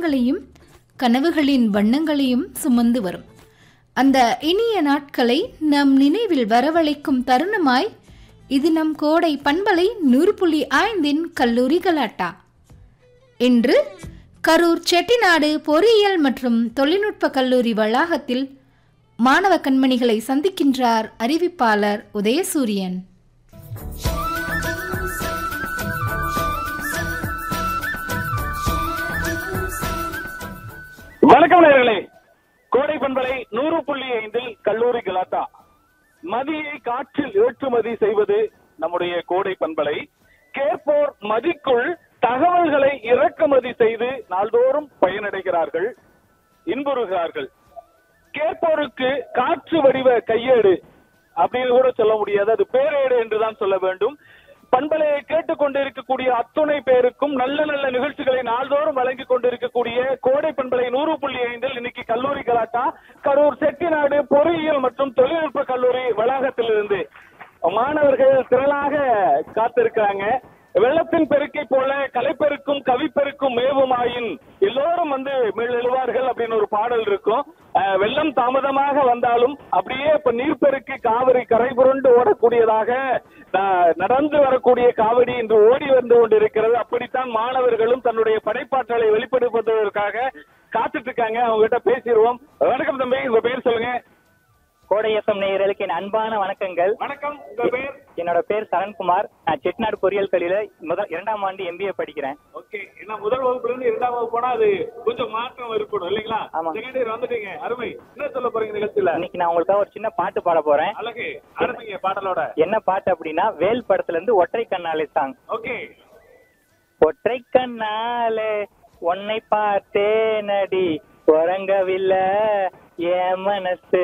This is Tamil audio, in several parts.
எண்ணங்களையும் கனவுகளின் வண்ணங்களையும் சுமந்து வரும் அந்த இனிய நாட்களை நம் நினைவில் வரவழைக்கும் தருணமாய் இது நம் கோடை பண்பலை நூறு புள்ளி ஐந்தின் கல்லூரி கலாட்டா இன்று கரூர் செட்டிநாடு பொறியியல் மற்றும் தொழில்நுட்ப கல்லூரி வளாகத்தில் மாணவ கண்மணிகளை சந்திக்கின்றார் அறிவிப்பாளர் உதயசூரியன் வணக்கம் நேயர்களே கோடை பண்பலை நூறு புள்ளி ஐந்தில் கல்லூரி கலாட்டா மதியை காற்றில் ஏற்றுமதி செய்வது நம்முடைய கோடை பண்பலை கேட்போர் மதிக்குள் தகவல்களை இறக்குமதி செய்து நாள்தோறும் பயனடைகிறார்கள் இன்புறுகிறார்கள் கேட்போருக்கு காற்று வடிவ கையேடு அப்படின்னு கூட சொல்ல முடியாது அது பேரேடு என்றுதான் சொல்ல வேண்டும் பண்பலையை கேட்டுக்கொண்டிருக்கக்கூடிய அத்துணை பேருக்கும் நல்ல நல்ல நிகழ்ச்சிகளை நாள்தோறும் வழங்கிக் கொண்டிருக்கக்கூடிய கோடை பண்பலை நூறு புள்ளி ஐந்தில் இன்னைக்கு கல்லூரி கலாட்டா கரூர் செட்டிநாடு பொறியியல் மற்றும் தொழில்நுட்ப கல்லூரி வளாகத்திலிருந்து மாணவர்கள் திரளாக காத்திருக்கிறாங்க வெள்ளத்தின் பெருக்கை போல கலைப்பெருக்கும் கவிப்பெருக்கும் மேவுமாயின் எல்லோரும் வந்து எழுவார்கள் அப்படின்னு ஒரு பாடல் இருக்கும் அஹ், வெள்ளம் தாமதமாக வந்தாலும் அப்படியே இப்ப நீர்ப்பெருக்கு காவிரி கரை புரண்டு ஓடக்கூடியதாக அஹ், நடந்து வரக்கூடிய காவிரி இன்று ஓடி வந்து கொண்டிருக்கிறது அப்படித்தான் மாணவர்களும் தன்னுடைய படைப்பாற்றலை வெளிப்படுத்துவதற்காக காத்துட்டு இருக்காங்க அவங்க கிட்ட பேசிடுவோம் வணக்கம் தம்பி உங்க பேர் சொல்லுங்க கோடை எஃப்எம் நேயர்களுக்கு என் அன்பான வணக்கங்கள் வணக்கம் உங்க பேர் என்னோட பேர் சரண்குமார் நான் செட்டிநாடு பொறியியல் கல்லூரியில முதல் இரண்டாம் ஆண்டு எம்பிஏ படிக்கிறேன் ஓகே ஏன்னா முதல் வகுப்புல இருந்து இரண்டாம் வகுப்பு போனா அது கொஞ்சம் மாற்றம் இருக்கணும் இல்லைங்களா ஆமா. செகண்ட் இயர் வந்துட்டீங்க அருமை என்ன சொல்ல போறீங்க நிகழ்ச்சியில இன்னைக்கு நான் உங்களுக்காக ஒரு சின்ன பாட்டு பாட போறேன் அழகு ஆரம்பிங்க பாடலோட என்ன பாட்டு அப்படின்னா வேல் படத்துல இருந்து ஒற்றை கண்ணாலே சாங் ஓகே ஒற்றை கண்ணாலே உன்னை பார்த்தேனடி உறங்கவில்லை என் மனசு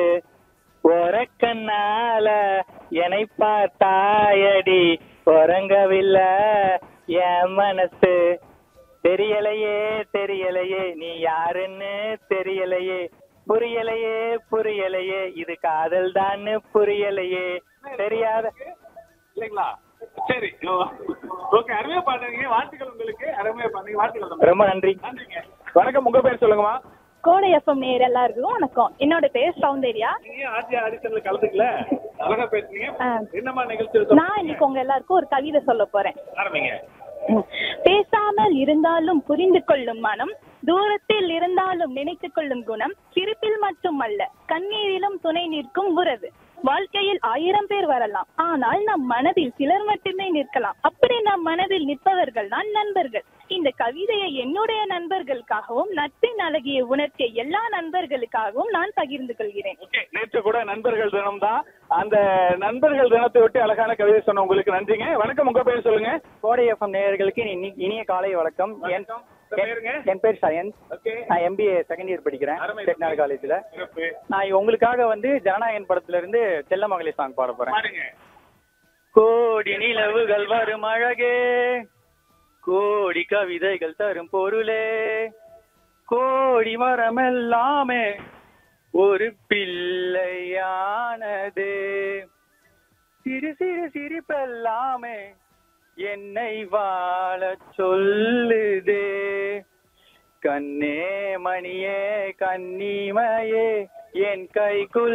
கண்ணால என்னை பார்த்தாயடி உறங்கவில்லை என் மனசு தெரியலையே தெரியலையே நீ யாருன்னு தெரியலையே புரியலையே புரியலையே இது காதல் தான்னு புரியலையே தெரியாத இல்லைங்களா சரி ஓகே அருமையா பாடுறீங்க வாழ்த்துக்கள் உங்களுக்கு அருமையா பாடுறீங்க வாழ்த்துக்கள் தம்பி. ரொம்ப நன்றி நன்றிங்க வணக்கம் உங்க பேர் சொல்லுங்கம்மா கோடை எஃப்எம் நேர் எல்லாருக்கும் வணக்கம் என்னோட பேர் சௌந்தர்யா நீங்க ஆர்ஜி ஆடிஷன்ல கலந்துக்கல அழகா பேசுறீங்க ஆ. என்னம்மா நிகழ்ச்சி நான் இன்னைக்கு உங்க எல்லாருக்கும் ஒரு கவிதை சொல்ல போறேன் ஆரம்பிங்க பேசாமல் இருந்தாலும் புரிந்து கொள்ளும் மனம் தூரத்தில் இருந்தாலும் நினைத்துக் கொள்ளும் குணம் சிரிப்பில் மட்டுமல்ல கண்ணீரிலும் துணை நிற்கும் உறவு வாழ்க்கையில் ஆயிரம் பேர் வரலாம் ஆனால் நம் மனதில் சிலர் மட்டுமே நிற்கலாம் அப்படி நம் மனதில் நிற்பவர்கள் தான் நண்பர்கள் இந்த கவிதையை என்னுடைய நண்பர்களுக்காகவும் நட்பின் அழகிய உணர்ச்சியை எல்லா நண்பர்களுக்காகவும் நான் பகிர்ந்து கொள்கிறேன் ஓகே நேற்று கூட நண்பர்கள் தினம் தான் அந்த நண்பர்கள் தினத்தை ஒட்டி அழகான கவிதை சொன்ன உங்களுக்கு நன்றிங்க வணக்கம் உங்க பேர் சொல்லுங்க கோடை எஃப்எம் நேயர்களுக்கு இனி- இனிய காலை வணக்கம் என் வணக்கம். உங்க பேருங்க? என் பேர் சயன்ஸ் ஓகே நான் எம்பிஏ செகண்ட் இயர் படிக்கிறேன் அருமை. செட்டிநாடு காலேஜ்ல சிறப்பு நான் உங்களுக்காக வந்து ஜனநாயகன் படத்துல இருந்து செல்ல மகளிர் சாங் பாட போறேன் பாருங்க கோடி நிலவுகள் வரும் அழகே கோடி கவிதைகள் தரும் பொருளே கோடி மரம் எல்லாமே ஒரு பிள்ளையானது சிறு சிறு சிரிப்பெல்லாமே என்னை வாழ சொல்லுதே கண்ணே மணியே கன்னிமையே என் கைக்குள்